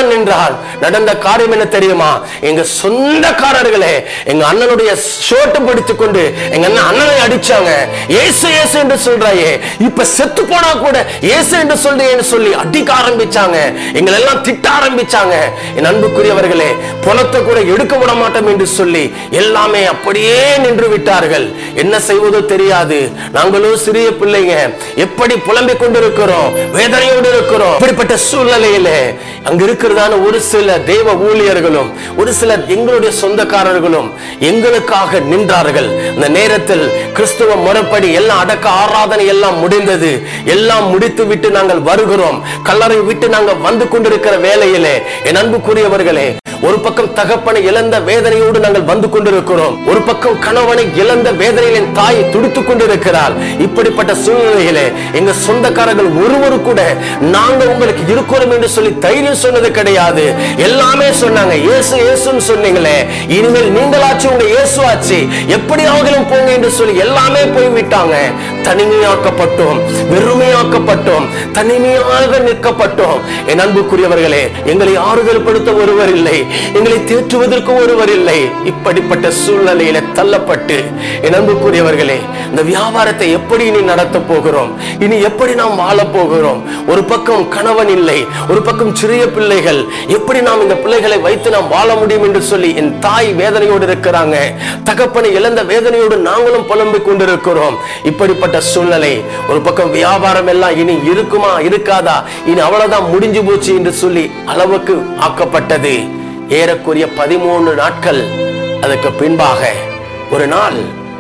தான் நின்றால் நடந்த காரியம் என்ன தெரியுமா எங்க சொந்தக்காரர்களே எங்க அண்ணனுடைய ஷோட்டை பிடித்து கொண்டு எங்க அண்ணன் அண்ணனை அடிச்சாங்க ஏசு ஏசு என்று சொல்றாயே இப்ப செத்து போனா கூட ஏசு என்று சொல்றேன்னு சொல்லி அடிக்க ஆரம்பிச்சாங்க எங்களை எல்லாம் திட்ட ஆரம்பிச்சாங்க என் அன்புக்குரியவர்களே பணத்தை கூட எடுக்க விட மாட்டோம் என்று சொல்லி எல்லாமே அப்படியே நின்று விட்டார்கள் என்ன செய்வதோ தெரியாது நாங்களும் சிறிய பிள்ளைங்க எப்படி புலம்பிக் கொண்டிருக்கிறோம் வேதனையோடு இருக்கிறோம் இப்படிப்பட்ட சூழ்நிலையிலே அங்க இருக்கிறதான ஒரு சில தேவ ஊழியர்களும் ஒரு சிலர் எங்களுடைய சொந்தக்காரர்களும் எங்களுக்காக நின்றார்கள் இந்த நேரத்தில் கிறிஸ்துவ முறைப்படி எல்லாம் அடக்க ஆராதனை எல்லாம் முடிந்தது எல்லாம் முடித்து விட்டு நாங்கள் வருகிறோம் கல்லறை விட்டு நாங்கள் வந்து கொண்டிருக்கிற வேளையிலே என் அன்புக்குரியவர்களே ஒரு பக்கம் தகப்பனை இழந்த வேதனையோடு நாங்கள் வந்து கொண்டிருக்கிறோம் ஒரு பக்கம் கணவனை இழந்த வேதனையில் என் தாய் துடித்துக் கொண்டிருக்கிறாள் இப்படிப்பட்ட சூழ்நிலையிலே எங்க சொந்தக்காரர்கள் ஒருவரு கூட நாங்க உங்களுக்கு இருக்கிறோம் என்று சொல்லி தைரியம் சொன்னது கிடையாது எல்லாமே சொன்னாங்க இயேசு இயேசுன்னு சொன்னீங்களே இனிமேல் நீங்களாச்சு உங்க இயேசு ஆச்சு எப்படி அவங்களும் போங்க என்று சொல்லி எல்லாமே போய் விட்டாங்க தனிமையாக்கப்பட்டோம் வெறுமையாக்கப்பட்டோம் தனிமையாக நிற்கப்பட்டோம் என் அன்புக்குரியவர்களே எங்களை ஆறுதல் படுத்த ஒருவர் இல்லை எங்களை தேற்றுவதற்கு ஒருவர் இல்லை இப்படிப்பட்ட சூழ்நிலையில தள்ளப்பட்டு என் அன்புக்குரியவர்களே இந்த வியாபாரத்தை எப்படி இனி நடத்த போகிறோம் இனி எப்படி நாம் வாழ போகிறோம் ஒரு பக்கம் கணவன் இல்லை ஒரு பக்கம் சிறிய பிள்ளைகள் எப்படி நாம் இந்த பிள்ளைகளை வைத்து நாம் வாழ முடியும் என்று சொல்லி என் தாய் வேதனையோடு இருக்கிறாங்க தகப்பனை இழந்த வேதனையோடு நாங்களும் புலம்பிக் கொண்டிருக்கிறோம் இப்படிப்பட்ட சூழ்நிலை ஒரு பக்கம் வியாபாரம் எல்லாம் இனி இருக்குமா இருக்காதா இனி அவ்வளவுதான் முடிஞ்சு போச்சு என்று சொல்லி அளவுக்கு ஆக்கப்பட்டது ஏறக்குறைய பதிமூணு நாட்கள் அதுக்கு பின்பாக ஒரு நாள்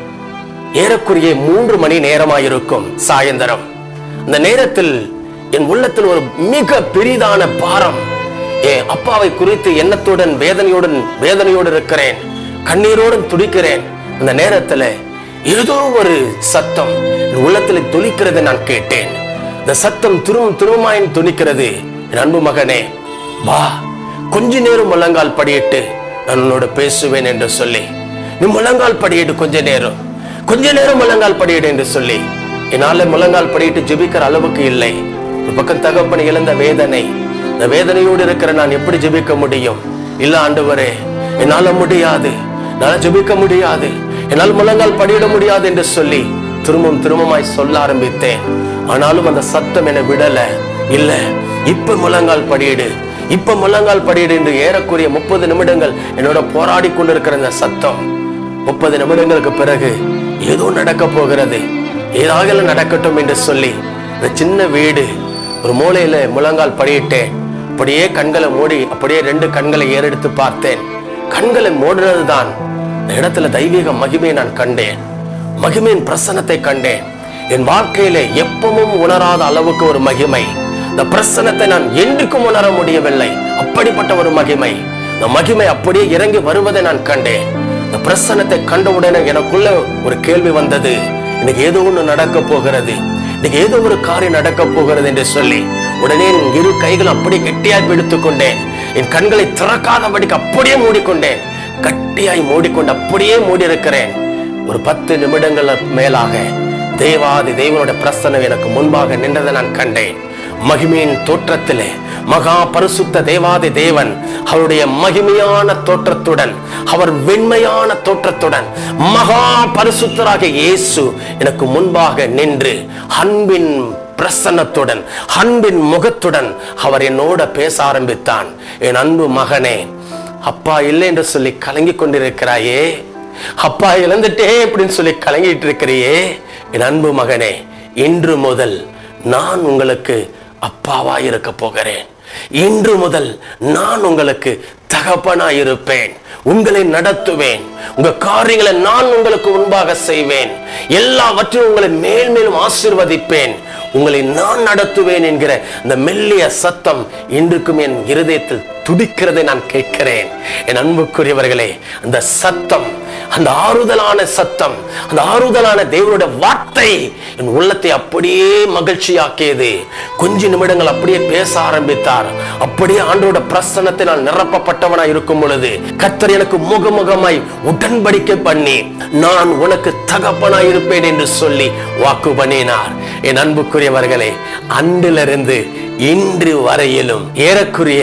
ஏறக்குறைய மூன்று மணி நேரமாயிருக்கும் சாயந்தரம் அந்த நேரத்தில் என் உள்ளத்தில் ஒரு மிக பெரிதான பாரம் என் அப்பாவை குறித்து எண்ணத்துடன் வேதனையுடன் வேதனையோடு இருக்கிறேன் கண்ணீரோடும் துடிக்கிறேன் அந்த நேரத்தில் ஏதோ ஒரு சத்தம் என் உள்ளத்தில் துளிக்கிறதை நான் கேட்டேன் இந்த சத்தம் திரும்ப திரும்பமாயின் துணிக்கிறது என் அன்பு மகனே வா கொஞ்ச நேரம் முழங்கால் படியிட்டு நான் உன்னோட பேசுவேன் என்று சொல்லி நீ முழங்கால் படியிட்டு கொஞ்ச நேரம் கொஞ்ச நேரம் முழங்கால் படியிடு என்று சொல்லி என்னால முழங்கால் படியிட்டு ஜெபிக்கிற அளவுக்கு இல்லை ஒரு பக்கம் தகப்பனை இழந்த வேதனை இந்த வேதனையோடு இருக்கிற நான் எப்படி ஜெபிக்க முடியும் இல்ல ஆண்டவரே என்னால முடியாது என்னால ஜெபிக்க முடியாது என்னால் முழங்கால் படியிட முடியாது என்று சொல்லி திரும்பவும் திரும்பமாய் சொல்ல ஆரம்பித்தேன் ஆனாலும் அந்த சத்தம் என்னை விடல இல்ல இப்ப முழங்கால் படியிடு இப்ப முழங்கால் படியிடு என்று ஏறக்குறைய முப்பது நிமிடங்கள் என்னோட போராடி கொண்டிருக்கிற இந்த சத்தம் முப்பது நிமிடங்களுக்கு பிறகு ஏதோ நடக்க போகிறது ஏதாவது நடக்கட்டும் என்று சொல்லி இந்த சின்ன வீடு ஒரு மூலையில முழங்கால் படியிட்டேன் அப்படியே கண்களை மூடி அப்படியே ரெண்டு கண்களை ஏறெடுத்து பார்த்தேன் கண்களை மூடினதுதான் இந்த இடத்துல தெய்வீக மகிமையை நான் கண்டேன் மகிமையின் பிரசன்னத்தை கண்டேன் என் வாழ்க்கையில எப்பவும் உணராத அளவுக்கு ஒரு மகிமை இந்த பிரசன்னத்தை நான் என்றுக்கும் உணர முடியவில்லை அப்படிப்பட்ட ஒரு மகிமை இந்த மகிமை அப்படியே இறங்கி வருவதை நான் கண்டேன் இந்த பிரசன்னத்தை கண்டவுடனே எனக்குள்ள ஒரு கேள்வி வந்தது எனக்கு ஏதோ ஒண்ணு நடக்க போகிறது இன்னைக்கு ஏதோ ஒரு காரியம் நடக்க போகிறது என்று சொல்லி உடனே என் இரு கைகள் அப்படியே கெட்டியாய் பிடித்துக் கொண்டேன் என் கண்களை திறக்காதபடிக்கு அப்படியே மூடிக்கொண்டேன் கட்டியாய் மூடிக்கொண்டு அப்படியே மூடி இருக்கிறேன் ஒரு பத்து நிமிடங்கள் மேலாக தேவாதி தேவனுடைய பிரசனம் எனக்கு முன்பாக நின்றதை நான் கண்டேன் மகிமையின் தோற்றத்திலே மகா பரிசுத்த தேவாதி தேவன் அவருடைய மகிமையான தோற்றத்துடன் அவர் வெண்மையான தோற்றத்துடன் மகா பரிசுத்தராக இயேசு எனக்கு முன்பாக நின்று அன்பின் பிரசன்னத்துடன் அன்பின் முகத்துடன் அவர் என்னோட பேச ஆரம்பித்தான் என் அன்பு மகனே அப்பா இல்லை என்று சொல்லி கலங்கி கொண்டிருக்கிறாயே அப்பா இழந்துட்டே அப்படின்னு சொல்லி கலங்கிட்டு இருக்கிறியே என் அன்பு மகனே இன்று முதல் நான் உங்களுக்கு அப்பாவா இருக்க போகிறேன் இன்று முதல் நான் உங்களுக்கு தகப்பனா இருப்பேன் உங்களை நடத்துவேன் உங்க காரியங்களை நான் உங்களுக்கு முன்பாக செய்வேன் எல்லாவற்றையும் உங்களை மேல் மேலும் ஆசீர்வதிப்பேன் உங்களை நான் நடத்துவேன் என்கிற இந்த மெல்லிய சத்தம் இன்றுக்கும் என் இருதயத்தில் துடிக்கிறதை நான் கேட்கிறேன் என் அன்புக்குரியவர்களே அந்த சத்தம் அந்த ஆறுதலான சத்தம் அந்த ஆறுதலான தேவனுடைய வார்த்தை என் உள்ளத்தை அப்படியே மகிழ்ச்சியாக்கியது கொஞ்ச நிமிடங்கள் அப்படியே பேச ஆரம்பித்தார் அப்படியே ஆண்டோட பிரசன்னத்தை நான் நிரப்பப்பட்டவனா இருக்கும் பொழுது கத்தர் எனக்கு முகமுகமாய் உடன்படிக்கை பண்ணி நான் உனக்கு தகப்பனாய் இருப்பேன் என்று சொல்லி வாக்கு பண்ணினார் என் அன்புக்குரியவர்களே அன்றிலிருந்து இன்று வரையிலும் ஏறக்குறைய